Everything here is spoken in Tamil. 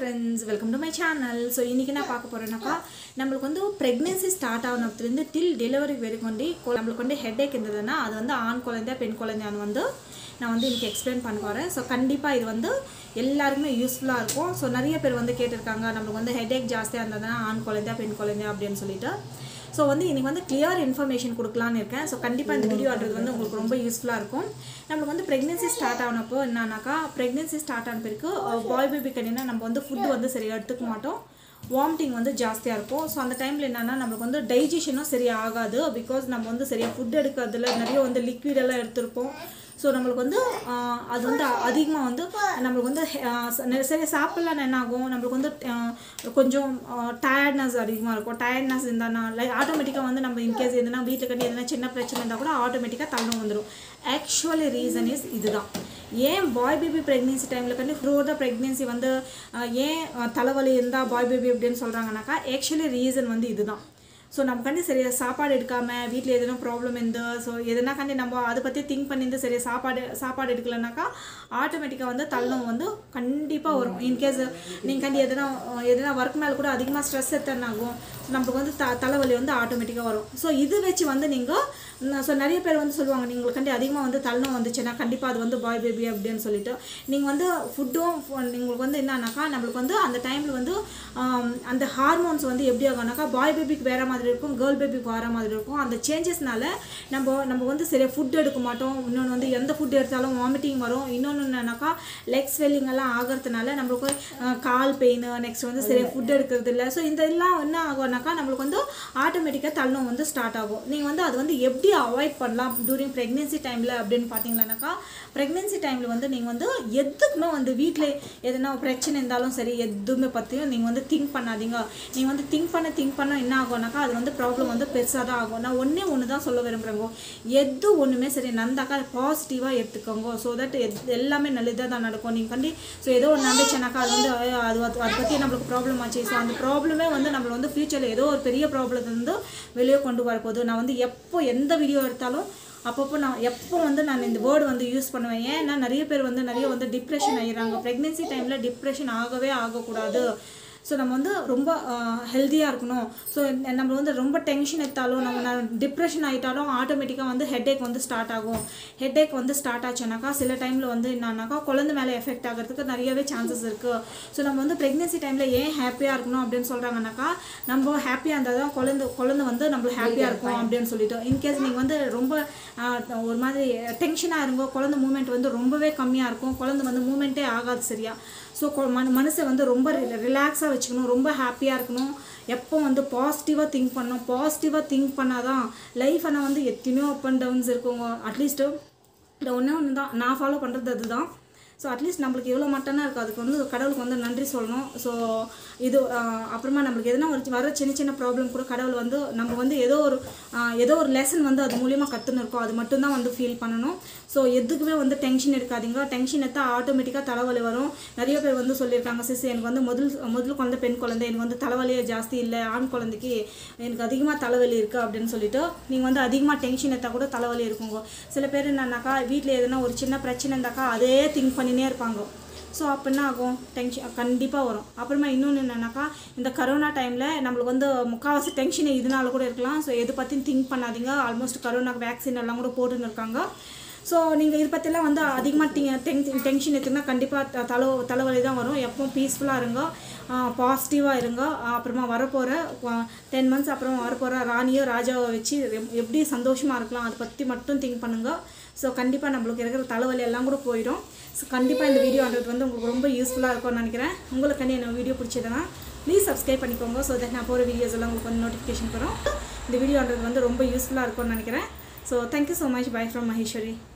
friends welcome to my channel so இன்றைக்கி நான் பார்க்க போகிறேன்னாக்கா நம்மளுக்கு வந்து ப்ரெக்னென்சி ஸ்டார்ட் ஆனதுலேருந்து டில் டெலிவரி வரைக்கும் வந்து கொ- நம்மளுக்கு வந்து ஹெட்டேக் இருந்ததுன்னா அது வந்து ஆண் குழந்தை பெண் குழந்தைன்னு வந்து நான் வந்து இன்றைக்கி எக்ஸ்பிளைன் பண்ண போகிறேன் ஸோ கண்டிப்பாக இது வந்து எல்லாருக்குமே யூஸ்ஃபுல்லாக இருக்கும் ஸோ நிறைய பேர் வந்து கேட்டிருக்காங்க நம்மளுக்கு வந்து ஹெட்டேக் ஜாஸ்தியாக இருந்ததுன்னா ஆண் குழந்தை பெண் குழந்தை அப்படின்னு சொல்லிட்டு ஸோ வந்து இன்றைக்கி வந்து கிளியர் இன்ஃபர்மேஷன் கொடுக்கலான்னு இருக்கேன் ஸோ கண்டிப்பாக இந்த வீடியோன்றது வந்து உங்களுக்கு ரொம்ப யூஸ்ஃபுல்லாக இருக்கும் நம்மளுக்கு வந்து ப்ரெக்னென்சி ஸ்டார்ட் ஆனப்போ என்னன்னாக்கா ப்ரெக்னென்சி ஸ்டார்ட் ஆன பிறகு பாய் பேபிக்கு என்னென்னா நம்ம வந்து ஃபுட்டு வந்து சரியாக எடுத்துக்க மாட்டோம் வாமிட்டிங் வந்து ஜாஸ்தியாக இருக்கும் ஸோ அந்த டைமில் என்னென்னா நம்மளுக்கு வந்து டைஜஷனும் சரியாக ஆகாது பிகாஸ் நம்ம வந்து சரியாக ஃபுட் எடுக்கிறதுல நிறைய வந்து liquid எல்லாம் எடுத்திருப்போம் ஸோ நம்மளுக்கு வந்து ஆஹ், அது வந்து அதிகமாக வந்து நம்மளுக்கு வந்து ஆஹ், ச- நெ- சரியா சாப்பிட்லாம் என்ன ஆகும் நம்மளுக்கு வந்து ஆஹ், கொஞ்சம் டயர்ட்னஸ் அதிகமாக இருக்கும் டயர்ட்னஸ் இருந்தானா லைக் ஆட்டோமேட்டிக்காக வந்து நம்ம இன்கேஸ் எதுனா வீட்டில் கட்டி எதுனா சின்ன பிரச்சனை இருந்தால் கூட ஆட்டோமேட்டிக்காக தள்ளம் வந்துடும் ஆக்சுவலி ரீசன் இஸ் இதுதான் ஏன் பாய் பேபி ப்ரெக்னென்சி டைமில் கண்டி ஃப்ரூட் ப்ரெக்னென்சி வந்து ஆஹ், ஏன் ஆஹ், தலைவலி இருந்தால் பாய் பேபி அப்படின்னு சொல்கிறாங்கனாக்கா ஆக்சுவலி ரீசன் வந்து இதுதான் ஸோ நம்ம கண்டி சரியாக சாப்பாடு எடுக்காம வீட்டில் எதுனா ப்ராப்ளம் இருந்து ஸோ எதுனா கண்டி நம்ம அதை பற்றி திங்க் பண்ணியிருந்து சரியாக சாப்பாடு சாப்பாடு எடுக்கலனாக்கா ஆட்டோமேட்டிக்காக வந்து தள்ளும் வந்து கண்டிப்பாக வரும் இன்கேஸ் நீங்கள் கண்டி எதுனா எதுனா ஒர்க் மேலே கூட அதிகமாக ஸ்ட்ரெஸ் எத்தனாகும் ஸோ நம்மளுக்கு வந்து த தலைவலி வந்து ஆட்டோமேட்டிக்காக வரும் ஸோ இது வச்சு வந்து நீங்கள் ஸோ நிறைய பேர் வந்து சொல்லுவாங்க நீங்கள் கண்டி அதிகமாக வந்து தள்ளும் வந்துச்சுன்னா கண்டிப்பாக அது வந்து பாய் பேபி அப்படின்னு சொல்லிட்டு நீங்கள் வந்து ஃபுட்டும் உங்களுக்கு வந்து என்னன்னாக்கா நம்மளுக்கு வந்து அந்த டைமில் வந்து ஆம், அந்த ஹார்மோன்ஸ் வந்து எப்படி ஆகும்னாக்கா பாய் பேபிக்கு வேறு மாதிரி இருக்கும் கேர்ள் பேபிக்கு வேறு மாதிரி இருக்கும் அந்த சேஞ்சஸ்னால நம்ம நம்ம வந்து சரியாக ஃபுட் எடுக்க மாட்டோம் இன்னொன்று வந்து எந்த ஃபுட் எடுத்தாலும் வாமிட்டிங் வரும் இன்னொன்று என்னன்னாக்கா லெக் ஸ்வெல்லிங் எல்லாம் ஆகிறதுனால நம்மளுக்கு அஹ், கால் பெயின் நெக்ஸ்ட் வந்து சரியாக ஃபுட் எடுக்கிறது இல்லை ஸோ இந்த எல்லாம் என்ன ஆகும்னாக்கா நம்மளுக்கு வந்து ஆட்டோமேட்டிக்காக தள்ளும் வந்து ஸ்டார்ட் ஆகும் நீங்கள் வந்து அது வந்து எப்படி அவாய்ட் பண்ணலாம் டூரிங் ப்ரெக்னென்சி டைமில் அப்படின்னு பார்த்தீங்கன்னாக்கா ப்ரெக்னென்சி டைமில் வந்து நீங்கள் வந்து எதுக்குமே வந்து வீட்டில் எதனா பிரச்சனை இருந்தாலும் சரி எதுவுமே பற்றியும் நீங்கள் வந்து திங்க் பண்ணாதீங்க நீங்கள் வந்து திங்க் பண்ண திங்க் பண்ண என்ன ஆகும்னாக்கா அது வந்து ப்ராப்ளம் வந்து பெருசாக தான் ஆகும் நான் ஒன்றே ஒன்று தான் சொல்ல விரும்புகிறேங்க எது ஒன்றுமே சரி நந்தாக்கா பாசிட்டிவாக எடுத்துக்கோங்க ஸோ தட் எல்லாமே நல்லதாக தான் நடக்கும் நீங்கள் கண்டி ஸோ ஏதோ ஒன்று நடந்துச்சுனாக்கா அது வந்து ஐயோ, அது அது- அதை பற்றி நம்மளுக்கு ப்ராப்ளம் ஆச்சு ஸோ அந்த ப்ராப்ளமே வந்து நம்மளை வந்து ஃப்யூச்சரில் ஏதோ ஒரு பெரிய ப்ராப்ளத்தை வந்து வெளியே கொண்டு வரப்போகுது நான் வந்து எப்போ எந்த வீடியோ எடுத்தாலும் அப்பப்போ நான் எப்போ வந்து நான் இந்த வேர்டு வந்து யூஸ் பண்ணுவேன் ஏன்னா நிறைய பேர் வந்து நிறைய வந்து டிப்ரெஷன் ஆகிடுறாங்க ப்ரெக்னென்சி டைமில் டிப்ரெஷன் ஆகவே ஆகக்கூடாது ஸோ நம்ம வந்து ரொம்ப ஹெல்த்தியாக இருக்கணும் ஸோ நம்ம வந்து ரொம்ப டென்ஷன் எடுத்தாலும் நம்ம டிப்ரெஷன் ஆகிட்டாலும் ஆட்டோமேட்டிக்காக வந்து ஹெட்டேக் வந்து ஸ்டார்ட் ஆகும் ஹெட்டேக் வந்து ஸ்டார்ட் ஆச்சுனாக்கா சில டைமில் வந்து என்னன்னாக்கா குழந்தை மேலே எஃபெக்ட் ஆகிறதுக்கு நிறையவே சான்சஸ் இருக்குது ஸோ நம்ம வந்து ப்ரெக்னென்சி டைமில் ஏன் ஹாப்பியாக இருக்கணும் அப்படின்னு சொல்கிறாங்கனாக்கா நம்ம ஹாப்பியாக இருந்தால் தான் குழந்தை குழந்தை வந்து நம்மளுக்கு ஹாப்பியாக இருக்கும் அப்படின்னு சொல்லிட்டு இன்கேஸ் நீங்கள் வந்து ரொம்ப ஆஹ், ஒரு மாதிரி டென்ஷனாக இருங்கோ குழந்தை மூமெண்ட் வந்து ரொம்பவே கம்மியாக இருக்கும் குழந்தை வந்து மூமெண்ட்டே ஆகாது சரியா ஸோ மன மனசை வந்து ரொம்ப ரிலாக்ஸாக வச்சுக்கணும் ரொம்ப ஹாப்பியாக இருக்கணும் எப்போ வந்து பாசிட்டிவாக திங்க் பண்ணணும் பாசிட்டிவாக திங்க் பண்ணாதான் லைஃப் ஆனால் வந்து எத்தனையோ அப் அண்ட் டவுன்ஸ் இருக்குங்க அட்லீஸ்ட்டு இந்த ஒன்றே ஒன்று தான் நான் ஃபாலோ பண்ணுறது அதுதான் ஸோ அட்லீஸ்ட் நம்மளுக்கு எவ்வளோ மட்டனாக இருக்குது அதுக்கு வந்து கடவுளுக்கு வந்து நன்றி சொல்லணும் ஸோ இது ஆஹ், அப்புறமா நம்மளுக்கு எதனா ஒரு வர சின்ன சின்ன ப்ராப்ளம் கூட கடவுள் வந்து நம்ம வந்து ஏதோ ஒரு ஆஹ், ஏதோ ஒரு லெசன் வந்து அது மூலியமாக கற்றுன்னு இருக்கோம் அது மட்டும்தான் வந்து ஃபீல் பண்ணணும் ஸோ எதுக்குமே வந்து டென்ஷன் எடுக்காதீங்க டென்ஷன் எடுத்தால் ஆட்டோமேட்டிக்காக தலைவலி வரும் நிறைய பேர் வந்து சொல்லியிருக்காங்க சிஸ் எனக்கு வந்து முதல் முதல் குழந்தை பெண் குழந்தை எனக்கு வந்து தலைவலியே ஜாஸ்தி இல்லை ஆண் குழந்தைக்கு எனக்கு அதிகமாக தலைவலி இருக்குது அப்படின்னு சொல்லிட்டு நீங்கள் வந்து அதிகமாக டென்ஷன் எடுத்தால் கூட தலைவலி இருக்குங்க சில பேர் என்னன்னாக்கா வீட்டில் எதுனா ஒரு சின்ன பிரச்சனை இருந்தாக்கா அதே திங்க் பண்ணினே இருப்பாங்க ஸோ அப்போ என்ன ஆகும் டென்ஷன் கண்டிப்பாக வரும் அப்புறமா இன்னொன்று என்னன்னாக்கா இந்த கரோனா டைமில் நம்மளுக்கு வந்து முக்கால்வாசி டென்ஷன் இதனால கூட இருக்கலாம் ஸோ எது பற்றியும் திங்க் பண்ணாதீங்க ஆல்மோஸ்ட் கரோனா வேக்சின் எல்லாம் கூட போட்டுன்னு இருக்காங்க ஸோ நீங்கள் இது பற்றிலாம் வந்து அதிகமாக டி டென் டென்ஷன் எடுத்துங்கன்னா கண்டிப்பாக தலை தலைவலி தான் வரும் எப்பவும் பீஸ்ஃபுல்லாக இருங்க பாசிட்டிவாக இருங்க ஆஹ் அப்புறமா வரப்போகிற டென் மந்த்ஸ் அப்புறம் வரப்போகிற ராணியோ ராஜாவை வச்சு எப்- எப்படி சந்தோஷமாக இருக்கலாம் அதை பற்றி மட்டும் திங்க் பண்ணுங்கள் ஸோ கண்டிப்பாக நம்மளுக்கு இருக்கிற தலைவலி எல்லாம் கூட போயிடும் ஸோ கண்டிப்பாக இந்த வீடியோன்றது வந்து உங்களுக்கு ரொம்ப யூஸ்ஃபுல்லாக இருக்கும்னு நினைக்கிறேன் உங்களுக்கு கண்டி என்ன வீடியோ பிடிச்சதுன்னா ப்ளீஸ் சப்ஸ்கிரைப் பண்ணிக்கோங்க ஸோ தட் நான் போகிற வீடியோஸ் எல்லாம் உங்களுக்கு வந்து நோட்டிஃபிகேஷன் வரும் இந்த வீடியோன்றது வந்து ரொம்ப யூஸ்ஃபுல்லாக இருக்கும்னு நினைக்கிறேன் so thank you so much bye from Maheswari